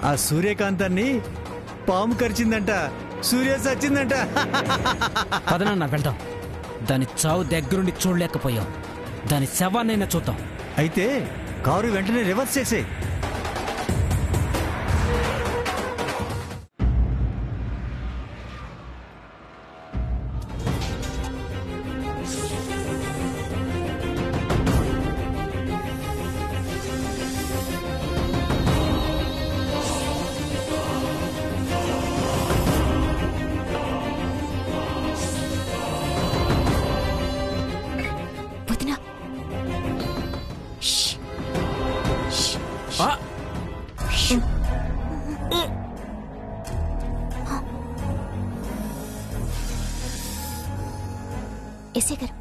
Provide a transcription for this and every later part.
ఆ సూర్యకాంతాన్ని పాము కరిచిందంట సూర్య సచ్చిందంట పదనన్న వెళ్దాం దాని చావు దగ్గరుండి చూడలేకపోయాం దాని శవాన్నైనా చూద్దాం అయితే కారు వెంటనే రివర్స్ చేసే వదినా ష్. ష్. ఆ! ఎస్ఐ గారు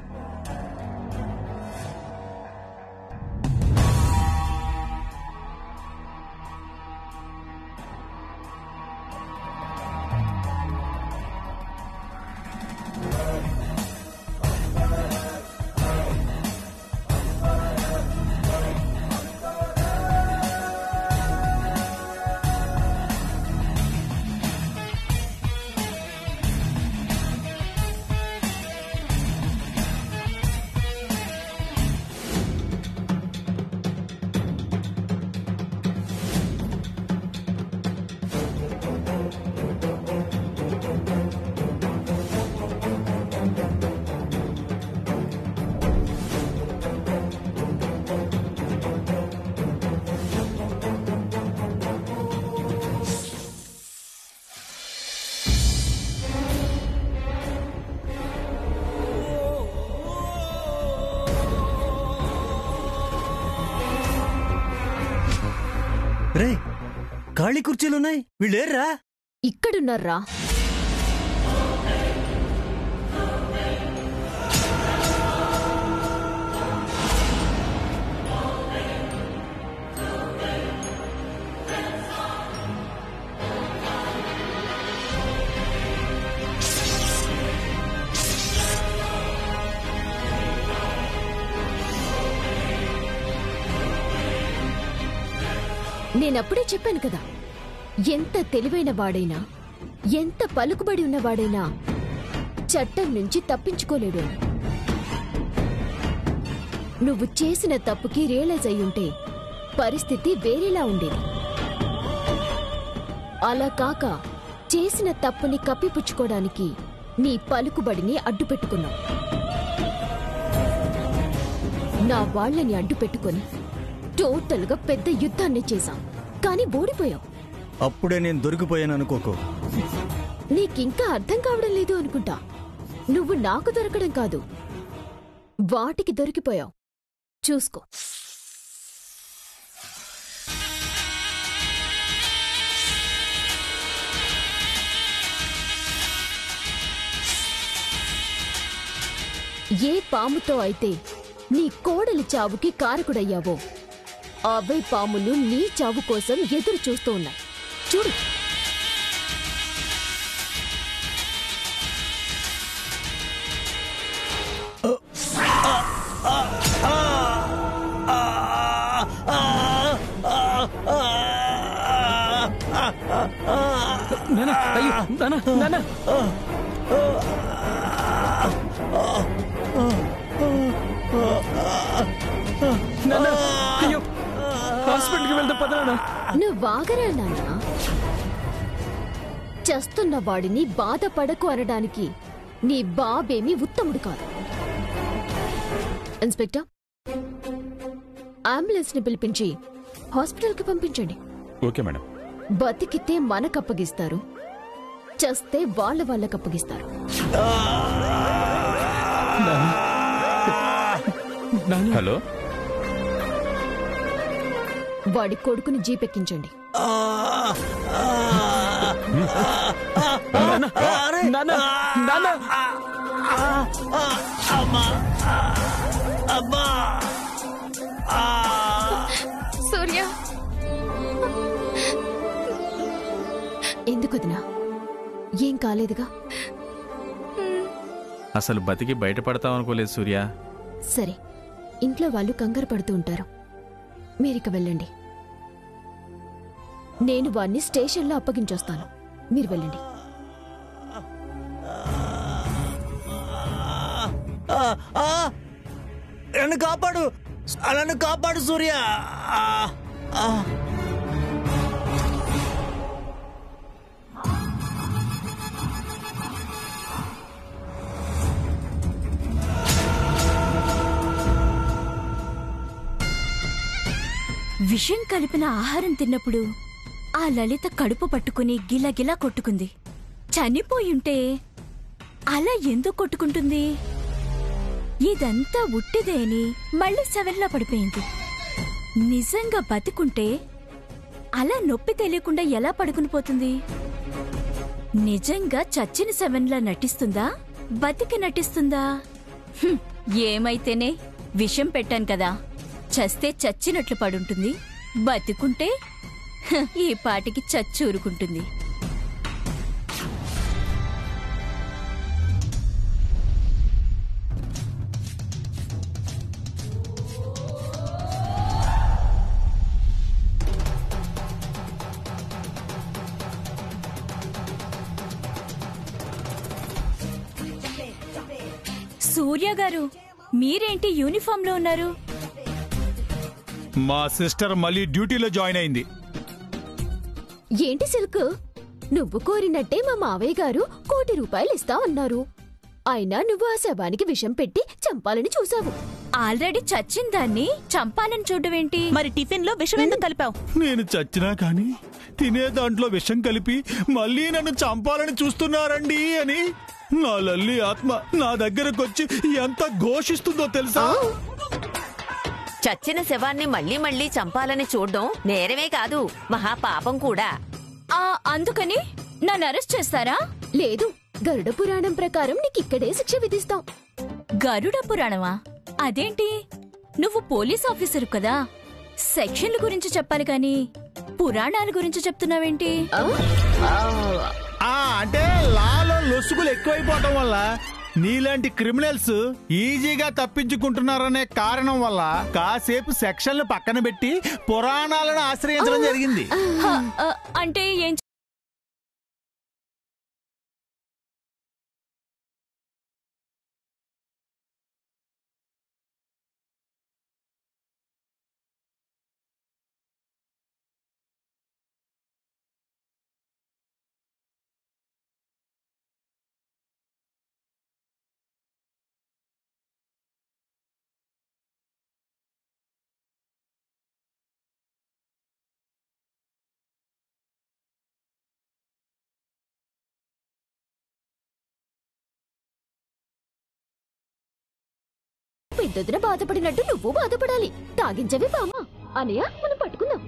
రే ఖాళీ కుర్చీలున్నాయి వీళ్ళేర్రా ఇక్కడున్నారా నేనప్పుడే చెప్పాను కదా ఎంత తెలివైన వాడైనా ఎంత పలుకుబడి ఉన్నవాడైనా చట్టం నుంచి తప్పించుకోలేడు అని. నువ్వు చేసిన తప్పుకి రియలైజ్ అయ్యుంటే పరిస్థితి వేరేలా ఉండేది అలా కాక చేసిన తప్పుని కప్పిపుచ్చుకోవడానికి నీ పలుకుబడిని అడ్డుపెట్టుకున్నావు నా వాళ్ళని అడ్డుపెట్టుకొని టోటల్గా పెద్ద యుద్ధాన్ని చేశాం కానీ ఓడిపోయావు అప్పుడే నేను దొరికిపోయాను అనుకోకు నీకింకా అర్థం కావడం లేదు అనుకుంటా నువ్వు నాకు దొరకడం కాదు వాటికి దొరికిపోయావు చూసుకో ఏ పాముతో అయితే నీ కోడలి చావుకి కారకుడయ్యావో అవే పాములు నీ చావు కోసం ఎదురు చూస్తూ ఉన్నాయి చూడు నాన్న అయ్యో నాన్న నాన్న నాన్న అయ్యో హాస్పిటల్కి వెళ్దాం పద నాన్న నువ్వాగరా నాన్నా చస్తున్న వాడిని బాధపడకు అనడానికి నీ బాబేమి ఉత్తముడు కాదు ఇన్స్పెక్టర్ అంబులెన్స్ ని పిలిపించి హాస్పిటల్కి పంపించండి ఓకే మేడం బతికితే మనకప్పగిస్తారు చస్తే వాళ్ళ వాళ్ళకి అప్పగిస్తారు నాన్న హలో వాడి కొడుకుని జీపెక్కించండి నాన్న నాన్న నాన్న సూర్య ఎందుకొదినా ఏం కాలేదుగా అసలు బతికి బయటపడతాం అనుకోలేదు సూర్య సరే ఇంట్లో వాళ్ళు కంగారు పడుతూ ఉంటారు మీరిక వెళ్ళండి నేను వాణ్ణి స్టేషన్లో అప్పగించొస్తాను మీరు వెళ్ళండి ఆ, ఆ! నన్ను కాపాడు ఆ, నన్ను కాపాడు సూర్య ఆ, ఆ. విషం కలిపిన ఆహారం తిన్నప్పుడు ఆ లలిత కడుపు పట్టుకుని గిలగిలా కొట్టుకుంది చనిపోయుంటే అలా ఎందుకు కొట్టుకుంటుంది ఇదంతా ఉట్టిదే అని మళ్ళీ సెవెన్లా పడిపోయింది నిజంగా బతికుంటే అలా నొప్పి తెలియకుండా ఎలా పడుకుని పోతుంది నిజంగా చచ్చిన సెవెన్లా నటిస్తుందా బతికి నటిస్తుందా హ్మ్, ఏమైతేనే విషం పెట్టాను కదా చస్తే చచ్చినట్లు పడుంటుంది బతికుంటే హ, ఈ పాటికి చచ్చూరుకుంటుంది సూర్య గారు మీరేంటి యూనిఫామ్ లో ఉన్నారు మా సిస్టర్ మళ్ళీ డ్యూటీలో జాయిన్ అయింది ఏంటి సిల్క్ నువ్వు కోరినట్టే మా మావయ్య గారు కోటి రూపాయలు ఇస్తా అన్నారు అయినా నువ్వు ఆ శవానికి విషం పెట్టి చంపాలని చూసావు ఆల్రెడీ చచ్చిన దాన్ని చంపాలని చూడవేంటి మరి టిఫిన్ లో విషం ఎందుకు కలిపావు నేను చచ్చినా కానీ తినే దాంట్లో విషం కలిపి మళ్ళీ నన్ను చంపాలని చూస్తున్నారండి అని నా లల్లి ఆత్మ నా దగ్గరకొచ్చి ఎంత ఘోషిస్తుందో తెలుసా చచ్చిన శవాన్ని మళ్ళీ మళ్ళీ చంపాలని చూడడం నేరమే కాదు మహాపాపం కూడా ఆ అందుకని నన్ను అరెస్ట్ చేస్తారా లేదు గరుడ పురాణం ప్రకారం నీకిక్కడే శిక్ష విధిస్తాం గరుడ పురాణమా అదేంటి నువ్వు పోలీస్ ఆఫీసరు కదా సెక్షన్ల గురించి చెప్పాలి గాని పురాణాల గురించి చెప్తున్నావేంటి ఆ అంటే లాలో లొసుగులు ఎక్కువైపోవటం వల్ల నీలాంటి క్రిమినల్స్ ఈజీగా తప్పించుకుంటున్నారనే కారణం వల్ల కాసేపు సెక్షన్లు పక్కన పెట్టి పురాణాలను ఆశ్రయించడం జరిగింది హ, ఆ, అంటే ఏం పెద్దదిన బాధపడినట్టు నువ్వు బాధపడాలి తాగించవి బామా అనయ్య మనం పట్టుకుందాం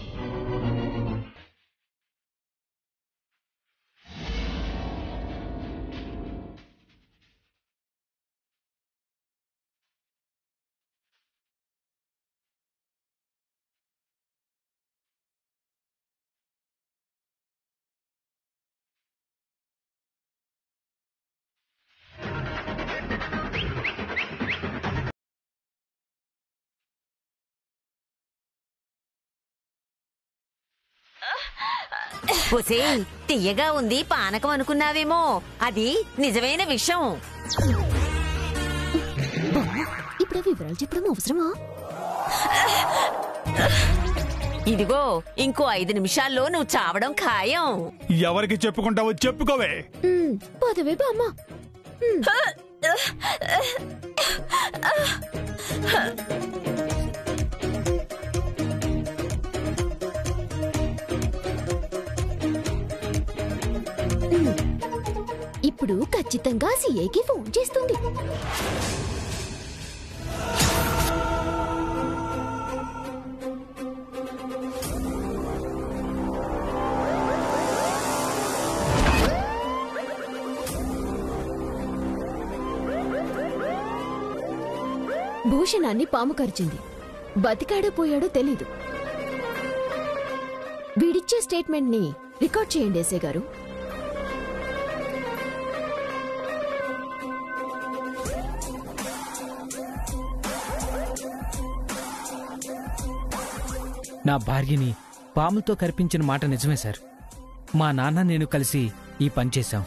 ఒసే తీయగా ఉంది పానకం అనుకున్నావేమో అది నిజమైన విషం ఇప్పుడు ఆ వివరాలు చెప్పడం అవసరమా ఇదిగో ఇంకో ఐదు నిమిషాల్లో నువ్వు చావడం ఖాయం ఎవరికి చెప్పుకుంటావో చెప్పుకోవే ఉమ్, పదవే బామ్మ ఇప్పుడు ఖచ్చితంగా సీఏకి ఫోన్ చేస్తుంది భూషణాన్ని పాము కరిచింది బతికాడో పోయాడో తెలీదు వీడిచ్చే స్టేట్మెంట్ ని రికార్డ్ చేయండి ఎస్ఏ గారు నా భార్యని పాముతో కనిపించిన మాట నిజమే సార్ మా నాన్న నేను కలిసి ఈ పని చేశాం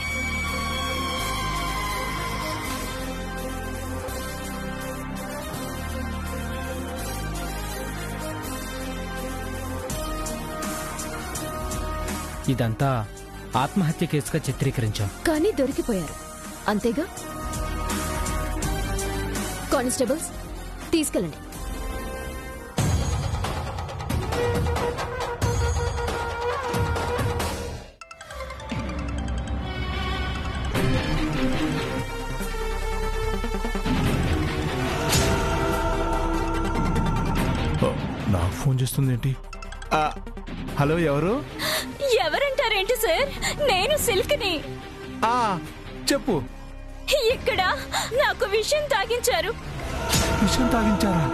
ఇదంతా ఆత్మహత్య కేసుగా చిత్రీకరించాం కానీ దొరికిపోయారు అంతేగా కానిస్టేబుల్స్ తీసుకెళ్ళండి నాకు ఫోన్ చేస్తుంది ఏంటి హలో ఎవరు ఎవరంటారేంటి సార్ నేను సిల్క్ని ఆ చెప్పు ఇక్కడ నాకు విషయం తాగించారు విషయం తాగించారా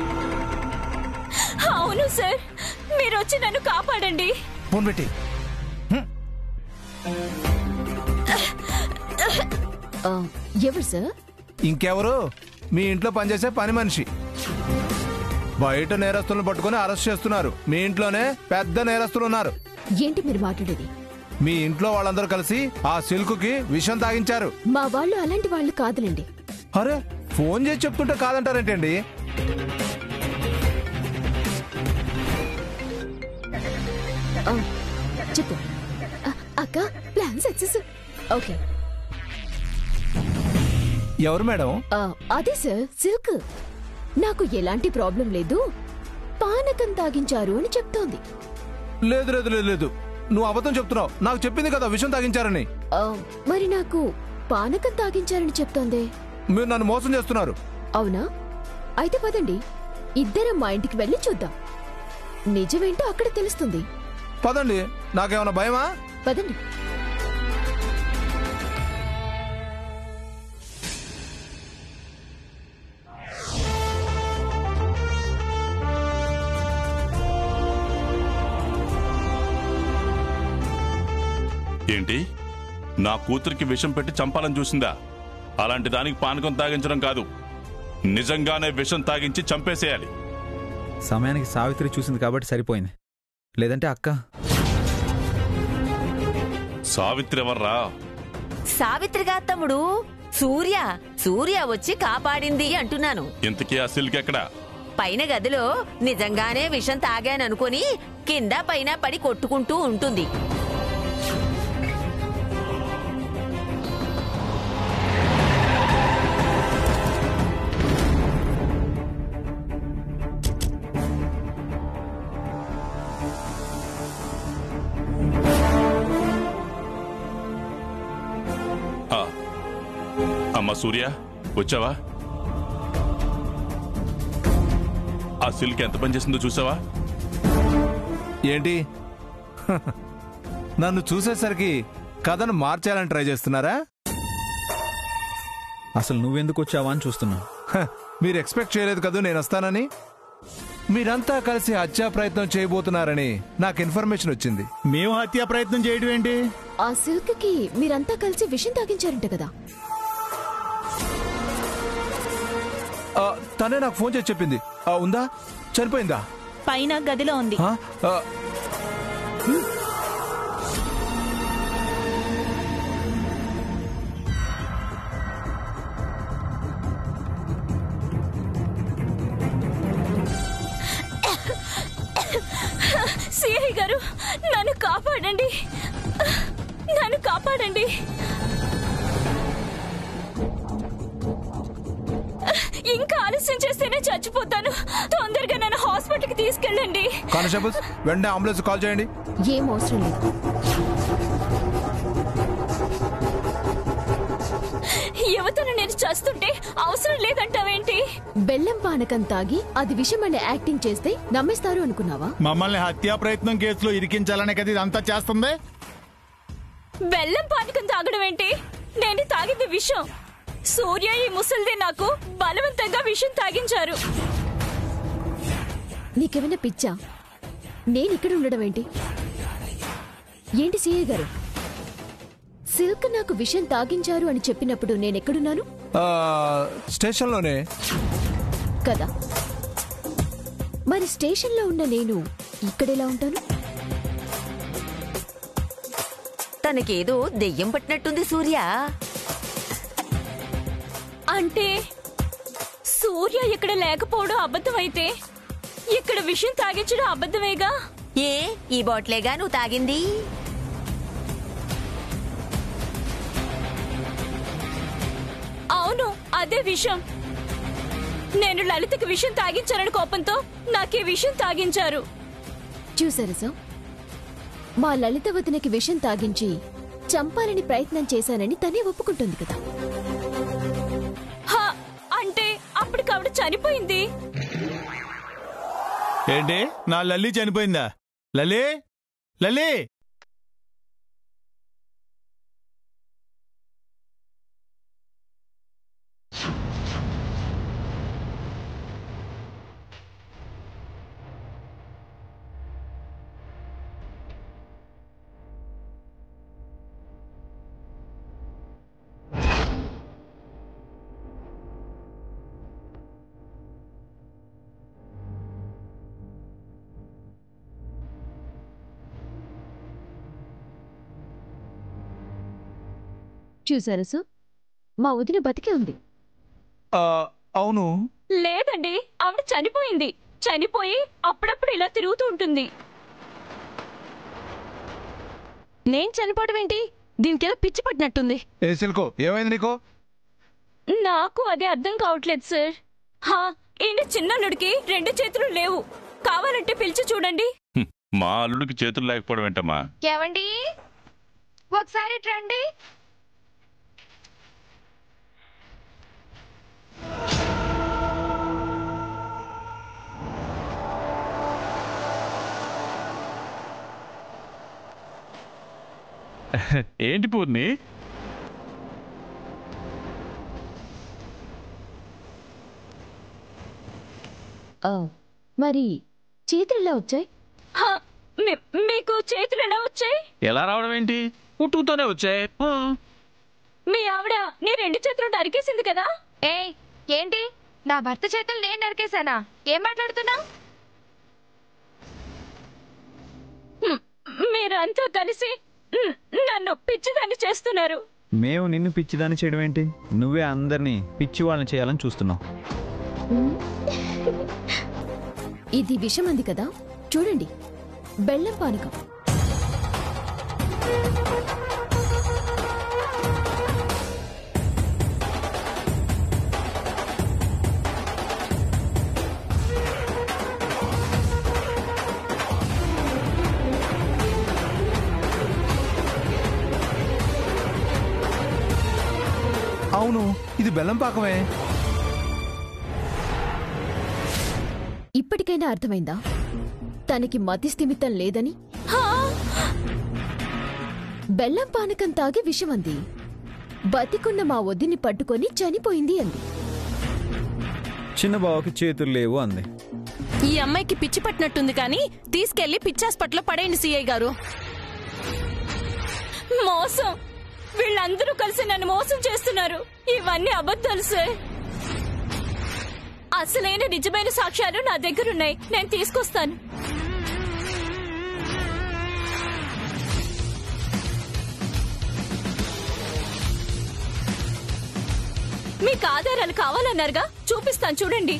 అవును సార్ మీరు వచ్చి నన్ను కాపాడండి ఫోన్ పెట్టి ఆ, ఎవరు సార్ ఇంకెవరు మీ ఇంట్లో పనిచేసే పని మనిషి బయట నేరస్తులను పట్టుకొని అరెస్ట్ చేస్తున్నారు మీ ఇంట్లోనే పెద్ద నేరస్తులు ఉన్నారు ఏంటి మీరు మాట్లాడేది మీ ఇంట్లో వాళ్ళందరూ కలిసి ఆ సిల్క్ కి విషం తాగించారు మా వాళ్ళు అలాంటి వాళ్ళు కాదులేండి అరే ఫోన్ చేసి చెప్తుంటే కాదంటారేంటండి ఆ, చెప్పు ఆ, అక్క ప్లాన్ సక్సెస్ ఓకే ఎవరు మేడం ఆ, అదే సార్ సిల్క్ నాకు ఎలాంటి ప్రాబ్లం లేదు పానకం తాగించారు అని చెప్తోంది లేదు లేదు లేదు లేదు నువ్వు అబద్ధం చెప్తున్నావు నాకు చెప్పింది కదా విషం తాగించారని ఆ, మరి నాకు పానకం తాగించారని చెప్తోందే మీరు నన్ను మోసం చేస్తున్నారు అవునా అయితే పదండి ఇద్దరం మా ఇంటికి వెళ్ళి చూద్దాం నిజమేంటో అక్కడ తెలుస్తుంది పదండి నాకేమైనా భయమా పదండి ఏంటి నా కూతురికి విషం పెట్టి చంపాలని చూసిందా అలాంటి దానికి పానకం తాగించడం కాదు నిజంగానే విషం తాగించి చంపేసేయాలి సమయానికి సావిత్రి చూసింది కాబట్టి సరిపోయింది లేదంటే అక్క సావిత్రి ఎవర్రా సావిత్రిగా తమ్ముడు సూర్య సూర్య వచ్చి కాపాడింది అంటున్నాను ఇంతకీ ఆ సిల్క్ ఎక్కడా పైన గదిలో నిజంగానే విషం తాగాననుకొని కింద పైన పడి కొట్టుకుంటూ ఉంటుంది ఆ. అమ్మా సూర్య వచ్చావా ఆ సిల్క్ ఎంత పనిచేసిందో చూసావా ఏంటి నన్ను చూసేసరికి కథను మార్చాలని ట్రై చేస్తున్నారా అసలు నువ్వెందుకు వచ్చావా అని చూస్తున్నా హ, మీరు ఎక్స్పెక్ట్ చేయలేదు కదూ నేను వస్తానని మీరంతా కలిసి హత్యా ప్రయత్నం చేయబోతున్నారని నాకు ఇన్ఫర్మేషన్ వచ్చింది మేము హత్యా ప్రయత్నం చేయడం ఏంటి ఆ సిల్క్ కి మీరంతా కలిసి విషం తాగించారంట కదా ఆ, తనే నాకు ఫోన్ చేసి చెప్పింది ఆ, ఉందా చనిపోయిందా పైన గదిలో ఉంది ఆ, ఆ, సిఐ గారు నన్ను కాపాడండి నన్ను కాపాడండి ఇంకా ఆలస్యం చేస్తేనే చచ్చిపోతాను తొందరగా నన్ను హాస్పిటల్కి తీసుకెళ్ళండి కానిస్టేబుల్స్ వెంటనే అంబులెన్స్ కాల్ చేయండి ఏం అవసరం లేదు యువతను నేను చస్తుంటే అవసరం లేదంటావేంటి బెల్లం పానకం తాగి అది విషమని యాక్టింగ్ చేస్తే నమ్మేస్తారు అనుకున్నావా మమ్మల్ని హత్యా ప్రయత్నం కేసులో ఇరికించాలనే కదా ఇదంతా చేస్తుంది బెల్లం పానకం తాగడం ఏంటి నేను తాగింది విషం సూర్య ఈ ముసల్దే నాకు బలవంతంగా విషం తాగించారు నీకేమైనా పిచ్చా నేను ఇక్కడ ఉండడం ఏంటి ఏంటి సీఏ గారు సిల్క్ నాకు విషం తాగించారు అని చెప్పినప్పుడు నేనెక్కడున్నాను ఆ, స్టేషన్లోనే కదా మరి స్టేషన్లో ఉన్న నేను ఇక్కడెలా ఉంటాను తనకేదో దెయ్యం పట్టినట్టుంది సూర్య అంటే సూర్య ఇక్కడ లేకపోవడం అబద్ధమైతే ఇక్కడ విషయం తాగించడం అబద్ధమేగా ఏ ఈ బాట్లేగా నువ్వు తాగింది అవును అదే విషయం నేను లలితకి విషయం తాగించారని కోపంతో నాకే విషయం తాగించారు చూసారు సార్ మా లలిత వదినకి విషం తాగించి చంపాలని ప్రయత్నం చేశానని తనే ఒప్పుకుంటుంది కదా హా, అంటే అప్పటికప్పుడు చనిపోయింది ఏంటి నా లల్లి చనిపోయిందా లలే లలే చూసారు సార్ మా వదిన బతికే ఉంది అవును లేదండి ఆవిడ చనిపోయింది చనిపోయి అప్పుడప్పుడు ఇలా తిరుగుతూ ఉంటుంది నేను చనిపోవడం ఏంటి దీనికేదో పిచ్చి పట్టినట్టుంది ఏ సిల్కు ఏమైంది నీకు నాకు అదే అర్థం కావట్లేదు సార్ హా ఈయన చిన్ననుడికి రెండు చేతులు లేవు కావాలంటే పిలిచి చూడండి హ్మ్, మా అల్లుడికి చేతులు లేకపోవడం ఏంటమ్మా ఏమండి ఒకసారి రండి ఏంటి పూర్ణి ఆ, మరి చేతులు ఎలా వచ్చాయి హా, మీ- మీకు చేతులు ఎలా వచ్చాయి ఎలా రావడం ఏంటి పుట్టుకతోనే వచ్చాయి ఆ. మీ ఆవిడ నీ రెండు చేతులు నరికేసింది కదా ఏయ్ ఏంటి నా భర్త చేతులు నేను నరికేశానా ఏం మాట్లాడుతున్నా హ్మ్, మీరంతా కలిసి హ్మ్, నన్ను పిచ్చిదాన్ని చేస్తున్నారు మేము నిన్ను పిచ్చిదాన్ని చేయడం ఏంటి నువ్వే అందరినీ పిచ్చి వాళ్ళని చేయాలని చూస్తున్నావు ఇది విషం అంది కదా చూడండి బెల్లం పానకం అవును ఇది బెల్లం పాకమే ఇప్పటికైనా అర్థమైందా తనకి మతి స్థిమితం లేదని బెల్లం పానకం తాగి విషం అంది బతికున్న మా వదిని పట్టుకొని చనిపోయింది అంది చిన్న బావకి చేతులు లేవు అంది ఈ అమ్మాయికి పిచ్చి పట్టినట్టుంది కానీ తీసుకెళ్లి పిచ్చి హాస్పిటల్లో పడేయండి సిఐ గారు మోసం వీళ్ళందరూ కలిసి నన్ను మోసం చేస్తున్నారు ఇవన్నీ అబద్ధాలు సార్ అసలైన నిజమైన సాక్ష్యాలు నా దగ్గరున్నాయి నేను తీసుకొస్తాను మీకు ఆధారాలు కావాలన్నారుగా చూపిస్తాను చూడండి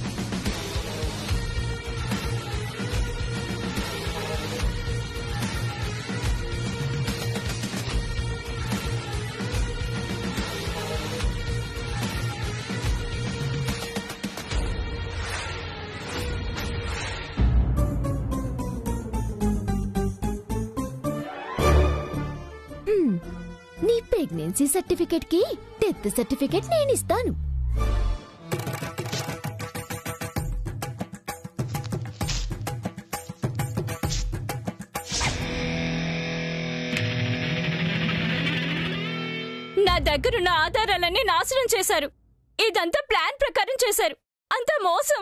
హ్మ్, నీ ప్రెగ్నెన్సీ సర్టిఫికెట్ కి డెత్ సర్టిఫికెట్ నేను ఇస్తాను నా దగ్గరున్న ఆధారాలన్నీ నాశనం చేశారు ఇదంతా ప్లాన్ ప్రకారం చేశారు అంతా మోసం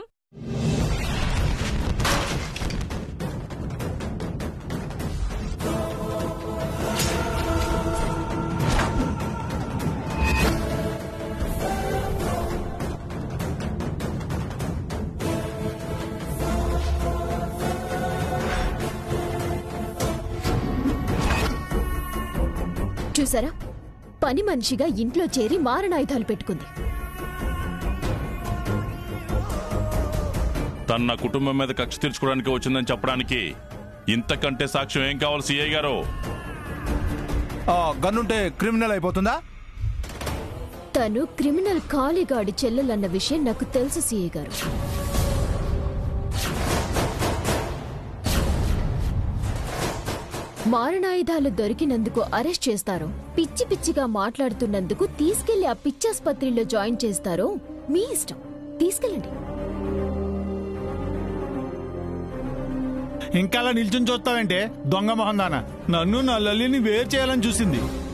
చూసారా పని మనిషిగా ఇంట్లో చేరి మారణాయుధాలు పెట్టుకుంది తన నా కుటుంబం మీద కక్ష తీర్చుకోవడానికి వచ్చిందని చెప్పడానికి ఇంతకంటే సాక్ష్యం ఏం కావాలి సిఐ గారు ఆ, గన్నుంటే క్రిమినల్ అయిపోతుందా తను క్రిమినల్ కాళీగాడి చెల్లెలన్న విషయం నాకు తెలుసు సీఏ గారు మారణాయుధాలు దొరికినందుకు అరెస్ట్ చేస్తారో పిచ్చి పిచ్చిగా మాట్లాడుతున్నందుకు తీసుకెళ్లి ఆ పిచ్చాస్పత్రిలో జాయిన్ చేస్తారో మీ ఇష్టం తీసుకెళ్ళండి ఇంకా అలా నిల్చుని చూస్తావంటే దొంగ మొహందాన నన్ను నా లల్లిని వేరు చేయాలని చూసింది